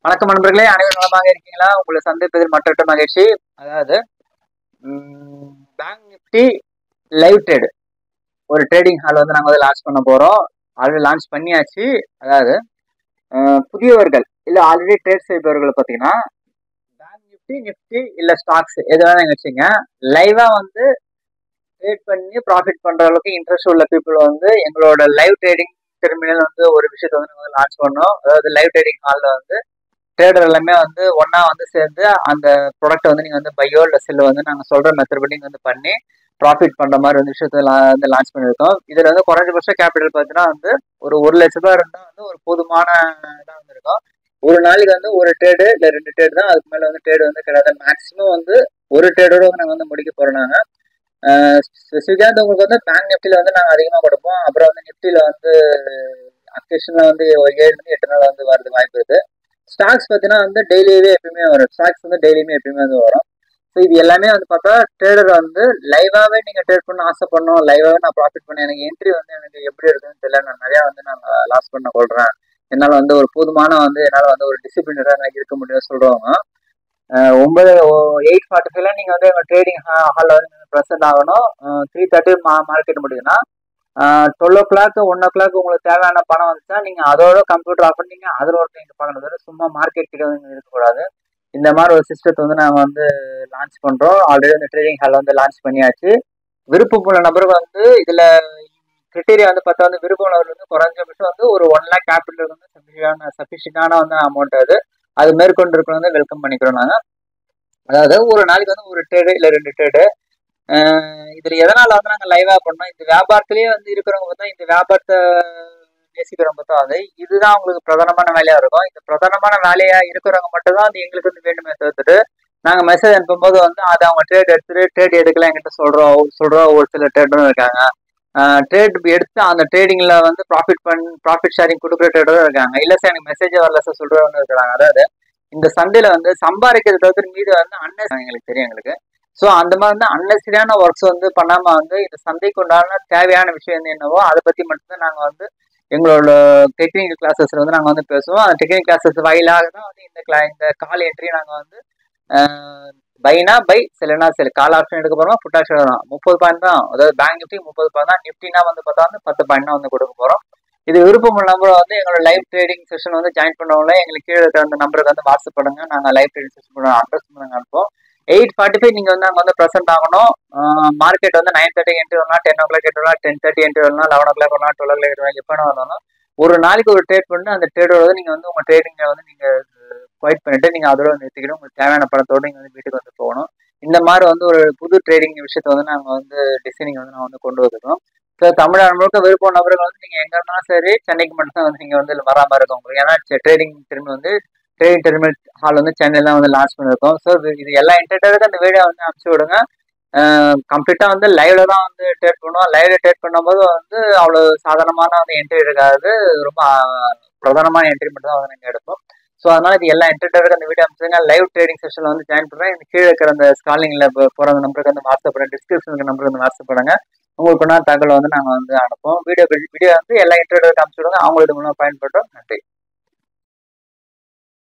வணக்கம் நண்பர்களே அனைவரும் நலமாக இருக்கீங்களா உங்களை சந்திப்பதில் மற்றற்ற மகிழ்ச்சி அதாவது உங்களை சந்திப்பதில் மற்றற்ற மகிழ்ச்சி அதாவது பேங்க் நிஃப்டி லைவ் ட்ரேடு ஒரு ட்ரேடிங் ஹால் வந்து நாங்கள் வந்து லான்ச் பண்ண போகிறோம் ஆல்ரெடி லான்ச் பண்ணியாச்சு அதாவது அஹ், புதியவர்கள் இல்லை ஆல்ரெடி ட்ரேட் செய்பவர்கள் பார்த்தீங்கன்னா பேங்க் நிஃப்டி நிஃப்டி இல்லை ஸ்டாக்ஸ் எது வேணால் நீங்கள் வச்சுங்க லைவாக வந்து ட்ரேட் பண்ணி ப்ராஃபிட் பண்ணுற அளவுக்கு இன்ட்ரெஸ்ட் உள்ள பீப்புள் வந்து எங்களோட லைவ் ட்ரேடிங் டெர்மினல் வந்து ஒரு விஷயத்தை வந்து நாங்கள் லான்ச் பண்ணோம் அதாவது லைவ் ட்ரேடிங் ஹாலில் வந்து ட்ரேடர் எல்லாமே வந்து ஒன்றா வந்து சேர்ந்து அந்த ப்ராடக்ட்டை வந்து நீங்கள் வந்து பையோ இல்லை செல்லோ வந்து நாங்கள் சொல்கிற மெத்தட் படி வந்து பண்ணி ப்ராஃபிட் பண்ணுற மாதிரி வந்து விஷயத்தை லா- வந்து லான்ச் பண்ணியிருக்கோம் இதில் வந்து குறைஞ்சபட்ச கேபிட்டல் பார்த்தீங்கன்னா வந்து ஒரு ஒரு லட்ச ரூபாய் இருந்தால் வந்து ஒரு போதுமான இதாக வந்து இருக்கும் ஒரு நாளைக்கு வந்து ஒரு ட்ரேடு இல்லை ரெண்டு ட்ரேடு தான் அதுக்கு மேலே வந்து ட்ரேடு வந்து கிடையாது மேக்ஸிமம் வந்து ஒரு ட்ரேடோட வந்து நாங்கள் வந்து முடிக்க போகிறோம் நாங்கள் ஸ்பெசிஃபிக்காக வந்து உங்களுக்கு வந்து பேங்க் நிஃப்டியில் வந்து நாங்கள் அதிகமாக கொடுப்போம் அப்புறம் வந்து நிஃப்டியில் வந்து அக்கேஷனில் வந்து ஒரு ஏழுலேருந்து எட்டு நாள் வந்து வரது வாய்ப்பு இருக்குது ஸ்டாக்ஸ் பார்த்தீங்கன்னா வந்து டெய்லியே எப்பயுமே வரும் ஸ்டாக்ஸ் வந்து டெய்லியுமே எப்பயுமே வந்து வரும் ஸோ இது எல்லாமே வந்து பார்த்தா ட்ரேடர் வந்து லைவாகவே நீங்கள் ட்ரேட் பண்ண ஆசைப்படணும் லைவாகவே நான் ப்ராஃபிட் பண்ணேன் எனக்கு என்ட்ரி வந்து எனக்கு எப்படி இருக்குன்னு தெரியல நான் நிறையா வந்து நான் லாஸ் பண்ண கொள்கிறேன் என்னால் வந்து ஒரு போதுமான வந்து என்னால் வந்து ஒரு டிசிப்ளினராக எனக்கு இருக்க முடியும்னு சொல்கிறவங்க ஒன்பது எயிட் ஃபார்ட்டி ஃபைவ்ல நீங்கள் வந்து எங்கள் ட்ரேடிங் ஹாலில் வந்து நீங்கள் ப்ரெசென்ட் ஆகணும் த்ரீ தேர்ட்டி மா மார்க்கெட் முடியுதுன்னா twelve o'clock one o'clock உங்களுக்கு தேவையான பணம் வந்துச்சா நீங்கள் அதோட கம்ப்யூட்டர் ஆஃப் பண்ணி நீங்கள் அதோட நீங்கள் பார்க்கணும் சும்மா மார்க்கெட் கிட்ட வந்து இருக்கக்கூடாது இந்த மாதிரி ஒரு சிஸ்டத்தை வந்து நாங்கள் வந்து லான்ச் பண்ணுறோம் ஆல்ரெடி வந்து ட்ரேடிங் ஹால் வந்து லான்ச் பண்ணியாச்சு விருப்பமுள்ள நபர்கள் வந்து இதில் கிரிட்டீரியா வந்து பார்த்தா வந்து விருப்பமுள்ளவர்கள் வந்து குறைஞ்சபட்சம் வந்து ஒரு ஒன் லேக் கேபிட்டல் வந்து சஃபிஷியண்டான சஃபிஷியண்டான வந்து அமௌண்ட் அது அது மேற்கொண்டு இருக்கிற வந்து வெல்கம் பண்ணிக்கிறோம் நாங்கள் அதாவது ஒரு நாளைக்கு வந்து ஒரு ட்ரேடு இல்லை ரெண்டு ட்ரேடு இதில் எதனால் வந்து நாங்கள் லைவாக பண்ணோம் இந்த வியாபாரத்திலேயே வந்து இருக்கிறவங்க பார்த்தா இந்த வியாபாரத்தை நேசிக்கிறவங்க பார்த்தா அது இதுதான் அவங்களுக்கு பிரதானமான வேலையாக இருக்கும் இந்த பிரதானமான வேலையாக இருக்கிறவங்க மட்டும் தான் அது எங்களுக்கு வந்து வேண்டுமே தவிர்த்துட்டு நாங்கள் மெசேஜ் அனுப்பும்போது வந்து அதை அவங்க ட்ரேட் எடுத்துட்டு ட்ரேட் எடுக்கல என்கிட்ட சொல்கிறோம் சொல்கிறோம் ஒரு சில ட்ரேடரும் இருக்காங்க ட்ரேட் எடுத்து அந்த ட்ரேடிங்கில் வந்து ப்ராஃபிட் பண் ப்ராஃபிட் ஷேரிங் கொடுக்குற ட்ரேடரும் இருக்காங்க இல்லை சார் எனக்கு மெசேஜ் வரல சார் சொல்கிறவங்க இருக்கிறாங்க அதாவது இந்த சந்தையில் வந்து சம்பாதிக்கிறது தவிர்த்து மீது வந்து அன்னஸ் எங்களுக்கு தெரியும் எங்களுக்கு ஸோ அந்த மாதிரி வந்து அன்னெசரியான ஒர்க்ஸ் வந்து பண்ணாமல் வந்து இந்த சந்தைக்கு உண்டான தேவையான விஷயம் வந்து என்னவோ அதை பற்றி மட்டும்தான் நாங்கள் வந்து எங்களோட டெக்னிக்கல் கிளாஸஸ்ல வந்து நாங்கள் வந்து பேசுவோம் அந்த டெக்னிக்கல் கிளாஸஸ் வாயிலாக தான் வந்து இந்த கிளா இந்த கால் என்ட்ரி நாங்கள் வந்து பைனா பை செல்லுனா செல் கால் ஆப்ஷன் எடுக்க போகிறோம் புட் ஆப்ஷன் வரும் முப்பது பாயிண்ட் தான் அதாவது பேங்க் நிஃப்டி முப்பது பாயிண்ட் தான் நிஃப்டினா வந்து பார்த்தா வந்து பத்து பாயிண்ட் தான் வந்து கொடுக்க போகிறோம் இது விருப்பம் நம்பர் வந்து எங்களோட லைவ் ட்ரேடிங் செஷன் வந்து ஜாயின் பண்ணவங்கள எங்களுக்கு கீழே இருக்கிற அந்த நம்பருக்கு வந்து வாட்ஸ்அப் பண்ணுங்க நாங்கள் லைவ் ட்ரேடிங் செஷன் பண்ண அட்ரஸ் பண்ணுங்க அனுப்போம் எயிட் ஃபார்ட்டி ஃபைவ் நீங்கள் வந்து அங்கே வந்து ப்ரெசென்ட் ஆகணும் மார்க்கெட் வந்து நைன் தேர்ட்டி என்ட்ரி வரலாம் டென் ஓ கிளாக் என்ட்ரி வரலாம் டென் தேர்ட்டி என்ட்ரி வரலாம் லெவன் ஓ கிளாக் வரலாம் டுவெல் ஓ கிளாக் வரலாம் எப்போ வரலாம் ஒரு நாளைக்கு ஒரு ட்ரேட் பண்ணி அந்த ட்ரேடோட வந்து நீங்கள் வந்து உங்கள் ட்ரேடிங்கை வந்து நீங்கள் குவைட் பண்ணிட்டு நீங்கள் அதோட வந்து நிறுத்திக்கணும் உங்களுக்கு தேவையான பணத்தோட நீங்கள் வந்து வீட்டுக்கு வந்து போகணும் இந்த மாதிரி வந்து ஒரு புது ட்ரேடிங் விஷயத்தை வந்து நாங்கள் வந்து டிசைனிங் வந்து நான் வந்து கொண்டு வந்துருக்கோம் ஸோ தமிழ்நாடு முழுக்க விருப்பம் நபர்கள் வந்து நீங்கள் எங்கே இருந்தாலும் சரி சென்னைக்கு மட்டும் தான் வந்து நீங்கள் வந்து வராமல் இருக்கும் உங்களுக்கு ஏன்னா ட்ரேடிங் திரும்பி வந்து ட்ரேடிங் டெர்மினல் ஹால் வந்து சென்னையில் தான் வந்து லான்ச் பண்ணியிருக்கோம் ஸோ இது எல்லா என்டர்டருக்கு அந்த வீடியோ வந்து அனுப்பிச்சி விடுங்க கம்ப்ளீட்டாக வந்து லைவ்ல தான் வந்து ட்ரேட் பண்ணுவோம் லைவ்ல ட்ரேட் பண்ணும்போது வந்து அவ்வளோ சாதாரணமான வந்து என்ட்ரி இருக்காது ரொம்ப ஆஹ், பிரதானமான என்ட்ரி மட்டும் தான் வந்து நீங்கள் எடுப்போம் ஸோ அதனால இது எல்லா என்டர்டருக்கு அந்த வீடியோ அனுப்பிச்சுங்க லைவ் ட்ரேடிங் செஷனில் வந்து ஜாயின் பண்ணுறேன் இந்த கீழே இருக்கிற அந்த ஸ்காலிங்கில் போகிற அந்த நம்பருக்கு வந்து வாட்ஸ்அப் பண்ணுறேன் டிஸ்கிரிப்ஷனுக்கு நம்பருக்கு வந்து வாட்ஸ்அப் பண்ணுங்க உங்களுக்கு நான் தகவல் வந்து நாங்கள் வந்து அனுப்புவோம் வீடியோ வீடியோ வந்து எல்லா இன்டர்வியூ அனுப்பிச்சு விடுங்க அவங்களுக்கு மூலமாக பயன்படுறோம் நன்றி